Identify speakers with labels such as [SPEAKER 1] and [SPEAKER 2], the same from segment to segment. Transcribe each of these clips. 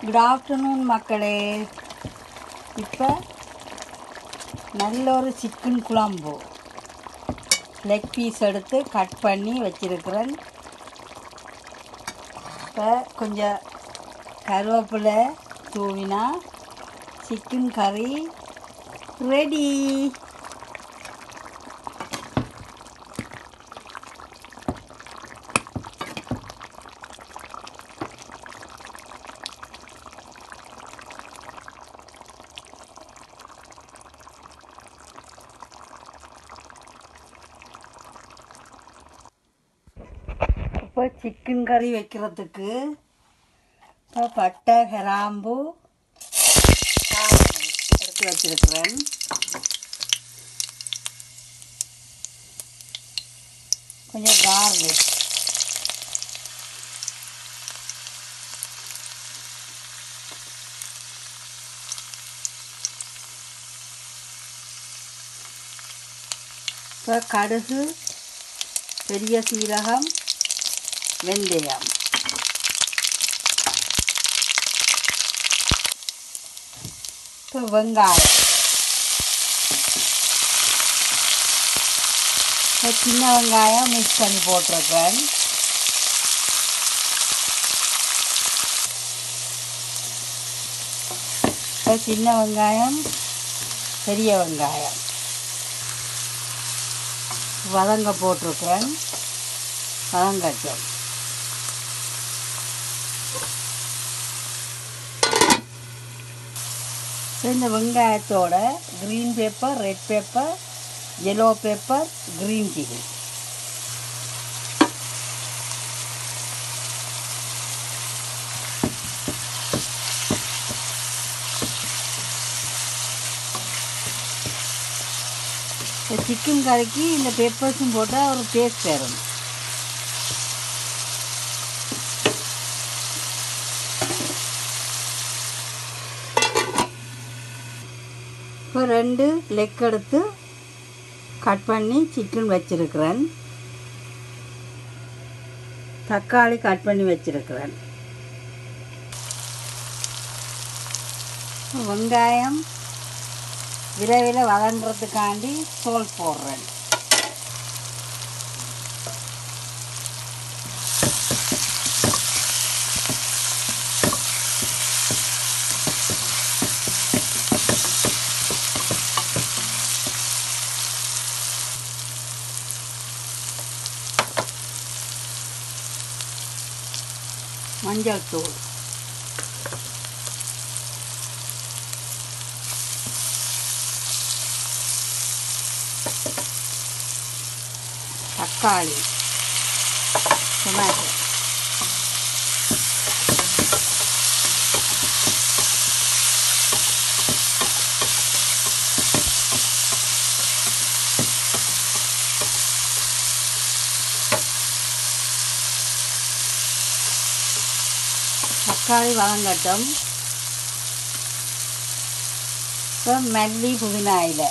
[SPEAKER 1] good afternoon மக்களே இப்போ நல்ல ஒரு சிக்கன் குழம்பு லெக் பீஸ் எடுத்து கட் பண்ணி வச்சிருக்கிறேன் இப்போ கொஞ்சம் கருவேப்பிலை தூவினா சிக்கன் கறி ரெடி இப்போ சிக்கன் கறி வைக்கிறதுக்கு இப்போ பட்டை கிராம்பு காரம் எடுத்து வச்சிருக்கிறேன் கொஞ்சம் கார்லிக் இப்போ கடுகு பெரிய சீரகம் வெந்தயம் இப்போ வெங்காயம் இப்போ சின்ன வெங்காயம் மிக்ஸ் பண்ணி போட்டிருக்கேன் இப்போ சின்ன வெங்காயம் பெரிய வெங்காயம் வதங்க போட்டிருக்கிறேன் வதங்கட்டும் இந்த வெங்காயத்தோட green pepper red pepper yellow pepper green chilli chicken கறிக்கு இந்த பெப்பர்ஸும் போட்டால் ஒரு டேஸ்ட் வரும் இப்போ ரெண்டு லெக் எடுத்து கட் பண்ணி சிக்கன் வச்சிருக்கிறேன் தக்காளி கட் பண்ணி வச்சிருக்கிறேன் வெங்காயம் விரைவில் வளர்ன்றதுக்காண்டி சோல் போடுறேன் மஞ்சள் தூள் தக்காளி டொமேட்டோ தக்காளி வதங்கட்டும் இப்போ மல்லி புதினா இலை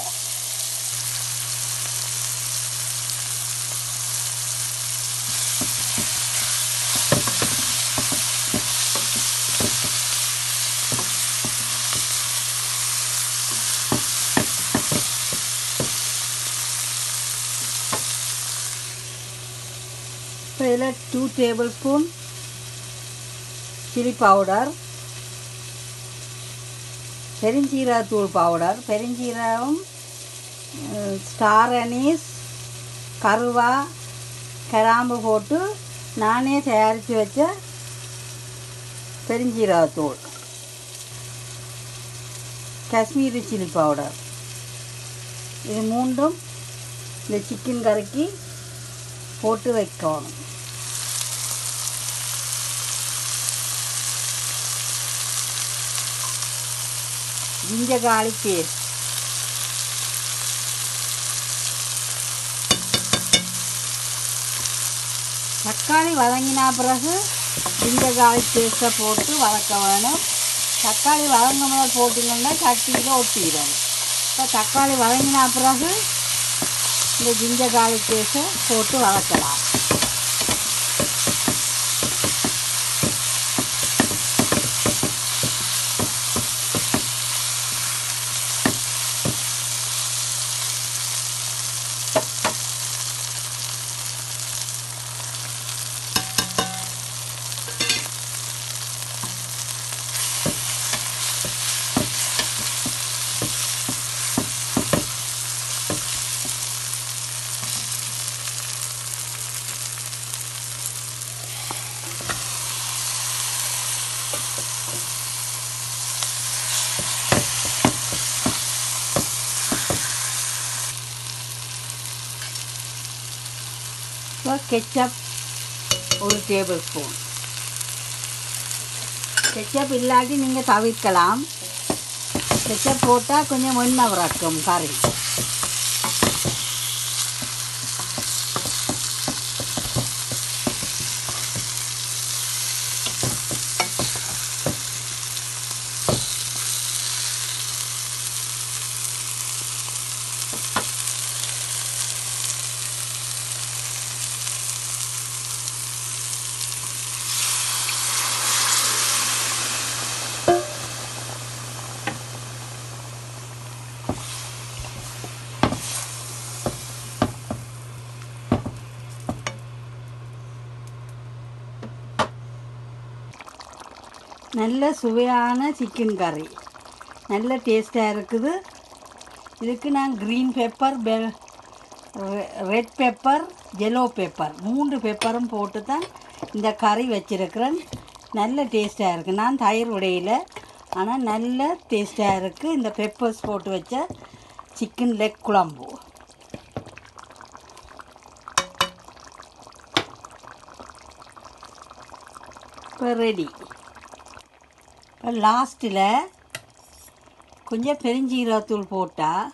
[SPEAKER 1] இப்போ இதில் two tablespoon chilli powder பெருஞ்சீரகத்தூள் பவுடர் பெருஞ்சீரகம் ஸ்டார் அனீஸ் கருவா கிராம்பு போட்டு நானே தயாரித்து வச்ச பெருஞ்சீரகத்தூள் காஷ்மீரி சில்லி பவுடர் இது மூன்றும் இந்த சிக்கன் கறிக்கு போட்டு வைக்கணும் ginger garlic paste தக்காளி வதங்கினா பிறகு ginger garlic பேஸ்ட்டை போட்டு வதக்க வேணும் தக்காளி வதங்கும் போது போட்டிங்கன்னா சட்டியில் ஒட்டிடும் இப்போ தக்காளி வதங்கினா பிறகு இந்த ginger garlic பேஸ்ட்டை போட்டு வதக்கலாம் இப்போ கெச்சப் ஒரு டேபிள் ஸ்பூன் கெச்சப் இல்லாட்டி நீங்கள் தவிர்க்கலாம் கெச்சப் போட்டால் கொஞ்சம் எண்ணெய் விறக்கும் கறி நல்ல சுவையான சிக்கன் கறி நல்ல டேஸ்ட்டாக இருக்குது இதுக்கு நான் green pepper bell red pepper yellow pepper மூன்று பெப்பரும் போட்டு தான் இந்த கறி வச்சிருக்கிறேன் நல்ல டேஸ்ட்டாக இருக்குது நான் தயிர் உடையில ஆனால் நல்ல டேஸ்ட்டாக இருக்குது இந்த பெப்பர்ஸ் போட்டு வச்ச சிக்கன் லெக் குழம்பு இப்போ ரெடி இப்போ லாஸ்ட்டில் கொஞ்சம் பெருஞ்சீரகத்தூள் போட்டால்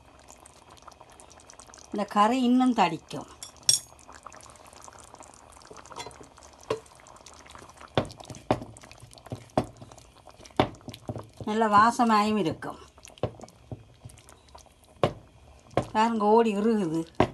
[SPEAKER 1] இந்த கறி இன்னும் தடிக்கும் நல்ல வாசமாயும் இருக்கும் பாருங்க ஓடி உருகுது